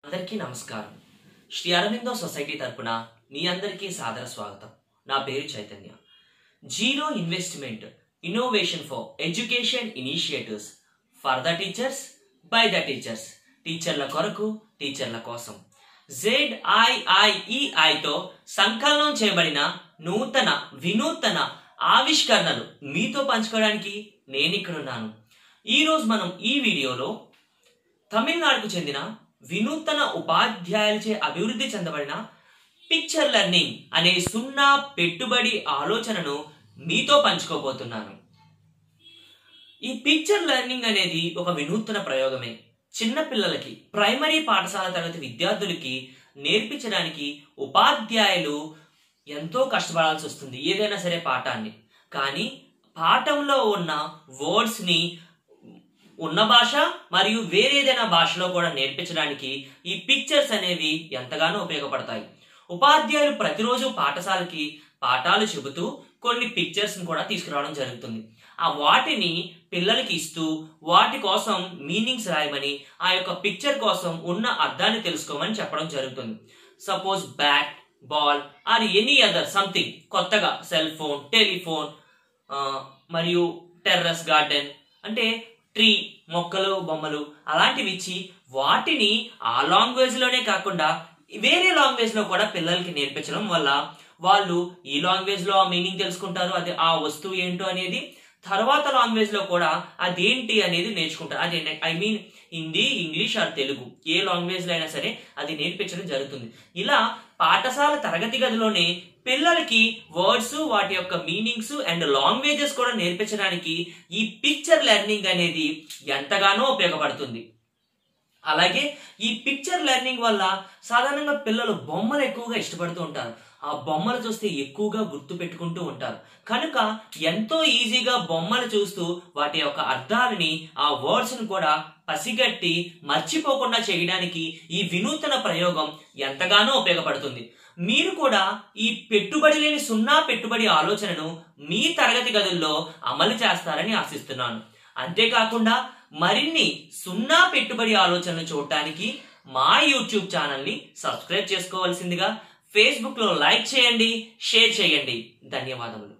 అందరికీ నమస్కారం శ్రీ అరవిందో సొసైటీ తరపున మీ అందరికీ సాదర స్వాగతం నా పేరు Chaitanya zero investment innovation for education initiatives for the teachers by the teachers టీచర్ల కొరకు టీచర్ల కోసం జెడ్ఐఐఈఐతో సంకలనం చేయబడిన నూతన వినూతన ఆవిష్కరణలు మీతో పంచుకోవడానికి నేను ఇక్కడున్నాను ఈరోజు మనం ఈ వీడియోలో తమిళనాడుకు చెందిన వినూతన ఉపాధ్యాయులచే అభివృద్ధి చెందబడిన పిక్చర్ లెర్నింగ్ అనే సున్నా పెట్టుబడి ఆలోచనను మీతో పంచుకోబోతున్నాను ఈ పిక్చర్ లెర్నింగ్ అనేది ఒక వినూత్న ప్రయోగమే చిన్న పిల్లలకి ప్రైమరీ పాఠశాల తరగతి విద్యార్థులకి నేర్పించడానికి ఉపాధ్యాయులు ఎంతో కష్టపడాల్సి వస్తుంది ఏదైనా సరే పాఠాన్ని కానీ పాఠంలో ఉన్న వర్డ్స్ని ఉన్న భాష మరియు వేరేదైనా భాషలో కూడా నేర్పించడానికి ఈ పిక్చర్స్ అనేవి ఎంతగానో ఉపయోగపడతాయి ఉపాధ్యాయులు ప్రతిరోజు పాఠశాలకి పాఠాలు చెబుతూ కొన్ని పిక్చర్స్ని కూడా తీసుకురావడం జరుగుతుంది ఆ వాటిని పిల్లలకి ఇస్తూ వాటి కోసం మీనింగ్స్ రాయమని ఆ యొక్క పిక్చర్ కోసం ఉన్న అర్థాన్ని తెలుసుకోమని చెప్పడం జరుగుతుంది suppose bat ball or any other something కొత్తగా సెల్ ఫోన్ టెలిఫోన్ మరియు టెర్రస్ గార్డెన్ అంటే ట్రీ మొక్కలు బొమ్మలు అలాంటివి ఇచ్చి వాటిని ఆ లాంగ్వేజ్ లోనే కాకుండా వేరే లాంగ్వేజ్ లో కూడా పిల్లలకి నేర్పించడం వల్ల వాళ్ళు ఈ లాంగ్వేజ్ లో ఆ మీనింగ్ తెలుసుకుంటారు అది ఆ వస్తువు ఏంటో అనేది తర్వాత లాంగ్వేజ్ లో కూడా అదేంటి అనేది నేర్చుకుంటారు అదే I mean Hindi English or Telugu ఏ లాంగ్వేజ్ లో అయినా సరే అది నేర్పించడం జరుగుతుంది ఇలా పాఠశాల తరగతి గదిలోనే పిల్లలకి వర్డ్స్ వాటి యొక్క మీనింగ్స్ అండ్ లాంగ్వేజెస్ కూడా నేర్పించడానికి ఈ పిక్చర్ లెర్నింగ్ అనేది ఎంతగానో ఉపయోగపడుతుంది అలాగే ఈ పిక్చర్ లెర్నింగ్ వల్ల సాధారణంగా పిల్లలు బొమ్మలు ఎక్కువగా ఇష్టపడుతూ ఉంటారు ఆ బొమ్మలు చూస్తే ఎక్కువగా గుర్తు పెట్టుకుంటూ ఉంటారు కనుక ఎంతో ఈజీగా బొమ్మలు చూస్తూ వాటి యొక్క అర్థాలని ఆ వర్డ్స్ ని కూడా పసిగట్టి మర్చిపోకుండా చేయడానికి ఈ వినూతన ప్రయోగం ఎంతగానో ఉపయోగపడుతుంది మీరు కూడా ఈ పెట్టుబడి లేని సున్నా పెట్టుబడి ఆలోచనను మీ తరగతి గదుల్లో అమలు చేస్తారని ఆశిస్తున్నాను అంతేకాకుండా మరిన్ని సున్నా పెట్టుబడి ఆలోచనలు చూడటానికి మా యూట్యూబ్ ఛానల్ని సబ్స్క్రైబ్ చేసుకోవాల్సిందిగా ఫేస్బుక్లో లైక్ చేయండి షేర్ చేయండి ధన్యవాదములు